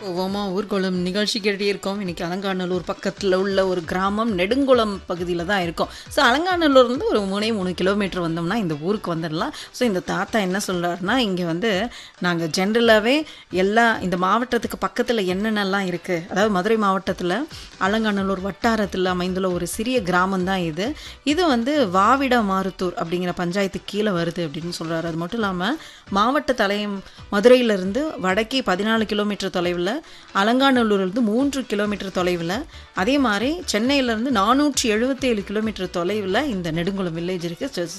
ஓமா ஊர்கோளம் நிகழ்ச்சி கேட்டுட்டே இருக்கோம் இன்னைக்கு அலங்காநல்லூர் பக்கத்தில் உள்ள ஒரு கிராமம் நெடுங்குளம் பகுதியில் தான் இருக்கும் ஸோ அலங்காநல்லூர்லேருந்து ஒரு மூணே மூணு கிலோமீட்டர் வந்தோம்னா இந்த ஊருக்கு வந்துடலாம் ஸோ இந்த தாத்தா என்ன சொல்கிறாருன்னா இங்கே வந்து நாங்கள் ஜென்ரலாகவே எல்லா இந்த மாவட்டத்துக்கு பக்கத்தில் என்னென்னலாம் இருக்குது அதாவது மதுரை மாவட்டத்தில் அலங்காநல்லூர் வட்டாரத்தில் அமைந்துள்ள ஒரு சிறிய கிராமம் தான் இது இது வந்து வாவிட மாருத்தூர் அப்படிங்கிற பஞ்சாயத்து கீழே வருது அப்படின்னு சொல்கிறாரு அது மட்டும் இல்லாமல் மாவட்ட தலையம் மதுரையிலிருந்து வடக்கே பதினாலு கிலோமீட்டர் தொலைவில் அலங்காநல்லூர்லேருந்து மூன்று கிலோமீட்டர் தொலைவில் அதே மாதிரி சென்னையிலேருந்து நானூற்றி எழுபத்தேழு கிலோமீட்டர் தொலைவில் இந்த நெடுங்குளம் வில்லேஜ் இருக்குது